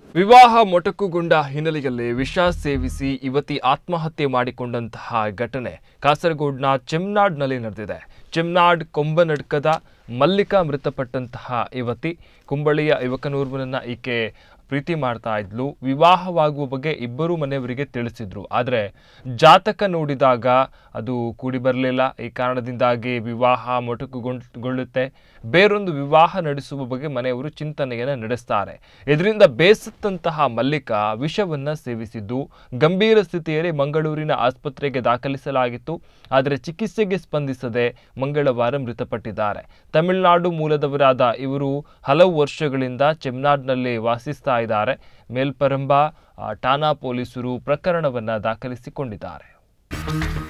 ವಿವಾಹ ಮೊಟಕುಗೊಂಡ ಹಿನ್ನೆಲೆಯಲ್ಲಿ ವಿಷ ಸೇವಿಸಿ ಯುವತಿ ಆತ್ಮಹತ್ಯೆ ಮಾಡಿಕೊಂಡಂತಹ ಘಟನೆ ಕಾಸರಗೋಡ್ನ ಚೆಮ್ನಾಡ್ನಲ್ಲಿ ನಡೆದಿದೆ ಚೆಮ್ನಾಡ್ ಕೊಂಬನಡ್ಕದ ಮಲ್ಲಿಕಾ ಮೃತಪಟ್ಟಂತಹ ಯುವತಿ ಕುಂಬಳಿಯ ಯುವಕನೋರ್ವನನ್ನ ಈಕೆ ಪ್ರೀತಿ ಮಾಡ್ತಾ ಇದ್ಲು ವಿವಾಹವಾಗುವ ಬಗ್ಗೆ ಇಬ್ಬರು ಮನೆಯವರಿಗೆ ತಿಳಿಸಿದ್ರು ಆದರೆ ಜಾತಕ ನೋಡಿದಾಗ ಅದು ಕೂಡಿ ಬರಲಿಲ್ಲ ಈ ಕಾರಣದಿಂದಾಗಿ ವಿವಾಹ ಮೊಟಕುಗೊಳ್ಳುತ್ತೆ ಬೇರೊಂದು ವಿವಾಹ ನಡೆಸುವ ಬಗ್ಗೆ ಮನೆಯವರು ಚಿಂತನೆಯನ್ನು ನಡೆಸ್ತಾರೆ ಇದರಿಂದ ಬೇಸತ್ತಂತಹ ಮಲ್ಲಿಕಾ ವಿಷವನ್ನ ಸೇವಿಸಿದ್ದು ಗಂಭೀರ ಸ್ಥಿತಿಯಲ್ಲಿ ಮಂಗಳೂರಿನ ಆಸ್ಪತ್ರೆಗೆ ದಾಖಲಿಸಲಾಗಿತ್ತು ಆದರೆ ಚಿಕಿತ್ಸೆಗೆ ಸ್ಪಂದಿಸದೆ ಮಂಗಳವಾರ ಮೃತಪಟ್ಟಿದ್ದಾರೆ ತಮಿಳುನಾಡು ಮೂಲದವರಾದ ಇವರು ಹಲವು ವರ್ಷಗಳಿಂದ ಚೆಮ್ನಾಡ್ನಲ್ಲಿ ವಾಸಿಸ್ತಾ ಇದ್ದಾರೆ ಮೇಲ್ಪರಂಬ ಆ, ಠಾಣಾ ಪೊಲೀಸರು ಪ್ರಕರಣವನ್ನು ದಾಖಲಿಸಿಕೊಂಡಿದ್ದಾರೆ